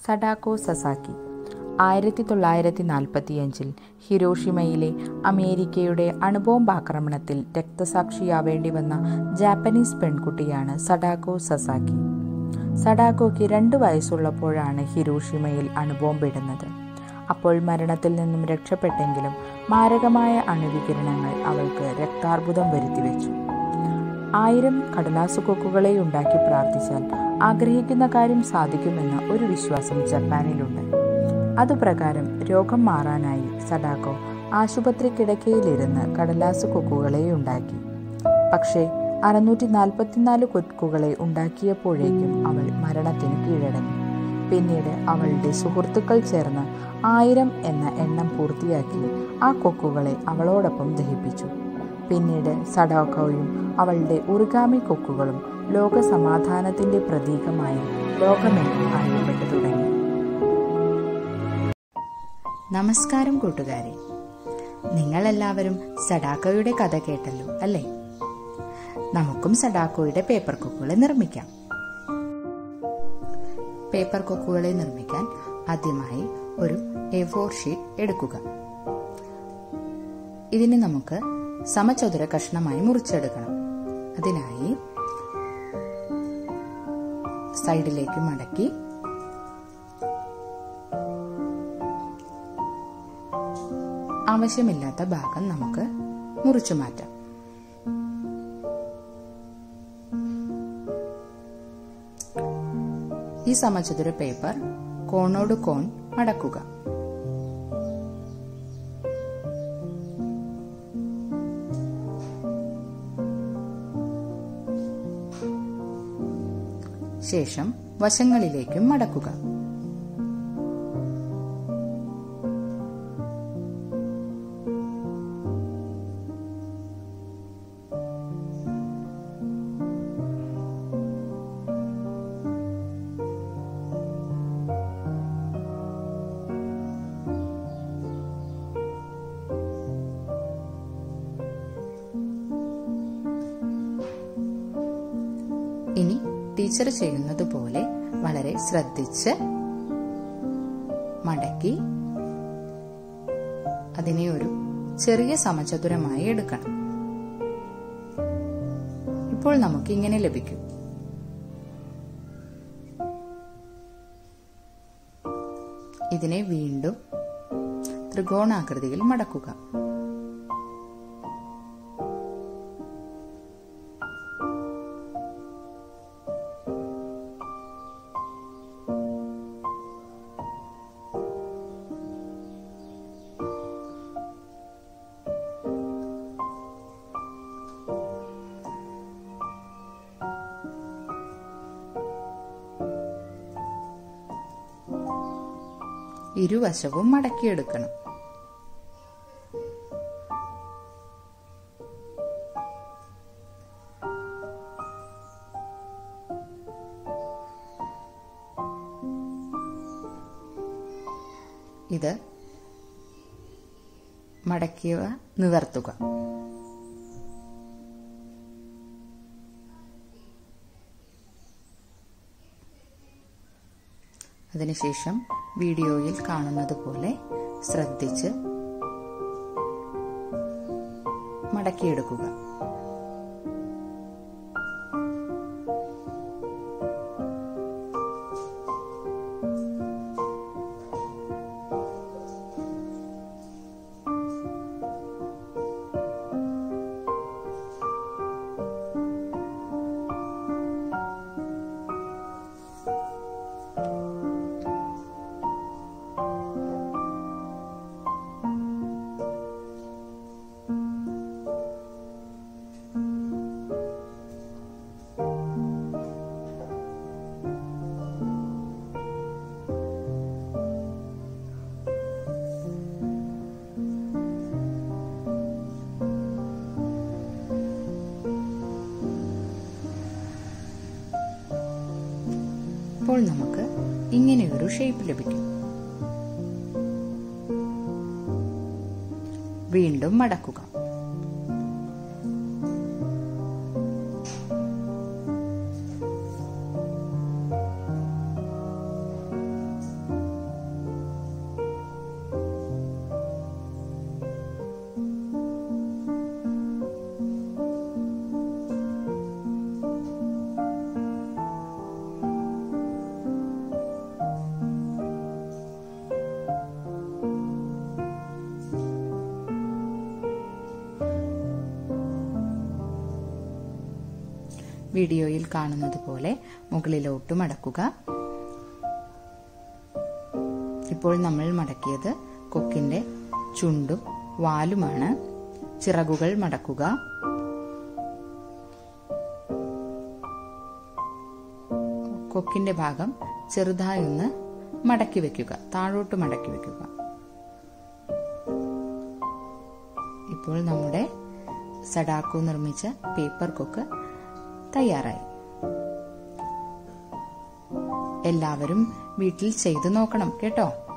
Sadako Sasaki ആയിരത്തി തൊള്ളായിരത്തി നാൽപ്പത്തിയഞ്ചിൽ ഹിരോഷിമയിലെ അമേരിക്കയുടെ അണുബോംബാക്രമണത്തിൽ രക്തസാക്ഷിയാവേണ്ടി വന്ന ജാപ്പനീസ് പെൺകുട്ടിയാണ് സഡാക്കോ സസാക്കി സഡാക്കോയ്ക്ക് രണ്ട് വയസ്സുള്ളപ്പോഴാണ് ഹിരോഷിമയിൽ അണുബോംബിടുന്നത് അപ്പോൾ മരണത്തിൽ നിന്നും രക്ഷപ്പെട്ടെങ്കിലും മാരകമായ അണുവികിരണങ്ങൾ അവൾക്ക് രക്താർബുദം വരുത്തിവെച്ചു ആയിരം കടലാസു കൊക്കുകളെ ഉണ്ടാക്കി പ്രാർത്ഥിച്ചാൽ ആഗ്രഹിക്കുന്ന കാര്യം സാധിക്കുമെന്ന ഒരു വിശ്വാസം ജപ്പാനിലുണ്ട് അതുപ്രകാരം രോഗം മാറാനായി സഡാക്കോ ആശുപത്രി കിടക്കയിലിരുന്ന് കടലാസു കൊക്കുകളെ ഉണ്ടാക്കി പക്ഷേ അറുന്നൂറ്റി നാൽപ്പത്തിനാല് കൊക്കുകളെ ഉണ്ടാക്കിയപ്പോഴേക്കും അവൾ മരണത്തിന് കീഴടങ്ങി പിന്നീട് അവളുടെ സുഹൃത്തുക്കൾ ചേർന്ന് ആയിരം എന്ന എണ്ണം പൂർത്തിയാക്കി ആ കൊക്കുകളെ അവളോടൊപ്പം ദഹിപ്പിച്ചു പിന്നീട് സഡാക്കോയും അവളുടെ ഉറുഗാമി കൊക്കുകളും ലോക സമാധാനത്തിന്റെ പ്രതീകമായി ലോകമെങ്ങും അറിയപ്പെട്ടു തുടങ്ങി നമസ്കാരം കൂട്ടുകാരെ നിങ്ങളെല്ലാവരും സഡാക്കോയുടെ കഥ കേട്ടല്ലോ അല്ലേ നമുക്കും സഡാക്കോയുടെ പേപ്പർ കൊക്കുകളെ നിർമ്മിക്കാം പേപ്പർ കൊക്കുകളെ നിർമ്മിക്കാൻ ആദ്യമായി ഒരു എ ഫോർ ഷീറ്റ് എടുക്കുക ഇതിനെ നമുക്ക് സമചതുര കഷ്ണമായി മുറിച്ചെടുക്കണം അതിനായി സൈഡിലേക്ക് മടക്കി ആവശ്യമില്ലാത്ത ഭാഗം നമുക്ക് മുറിച്ചു മാറ്റാം ഈ സമചതുര പേപ്പർ കോണോട് കോൺ മടക്കുക ശേഷം വശങ്ങളിലേക്കും മടക്കുക ഇനി ടീച്ചർ ചെയ്യുന്നത് പോലെ വളരെ ശ്രദ്ധിച്ച് മടക്കി അതിനെ ഒരു ചെറിയ സമചതുരമായി എടുക്കണം ഇപ്പോൾ നമുക്ക് ഇങ്ങനെ ലഭിക്കും ഇതിനെ വീണ്ടും ത്രികോണാകൃതിയിൽ മടക്കുക ഇരുവശവും മടക്കിയെടുക്കണം ഇത് മടക്കിയവ നിവർത്തുക അതിനുശേഷം വീഡിയോയിൽ കാണുന്നത് പോലെ ശ്രദ്ധിച്ച് മടക്കിയെടുക്കുക അപ്പോൾ നമുക്ക് ഇങ്ങനെയൊരു ഷേപ്പ് ലഭിക്കും വീണ്ടും മടക്കുക വീഡിയോയിൽ കാണുന്നത് പോലെ മുകളിലോട്ട് മടക്കുക ഇപ്പോൾ നമ്മൾ മടക്കിയത് കൊക്കിന്റെ ചുണ്ടും വാലുമാണ് ചിറകുകൾ മടക്കുക കൊക്കിന്റെ ഭാഗം ചെറുതായി ഒന്ന് മടക്കി വെക്കുക താഴോട്ട് മടക്കി വെക്കുക ഇപ്പോൾ നമ്മുടെ സഡാക്കു നിർമ്മിച്ച പേപ്പർ കൊക്ക് തയ്യാറായി എല്ലാവരും വീട്ടിൽ ചെയ്തു നോക്കണം കേട്ടോ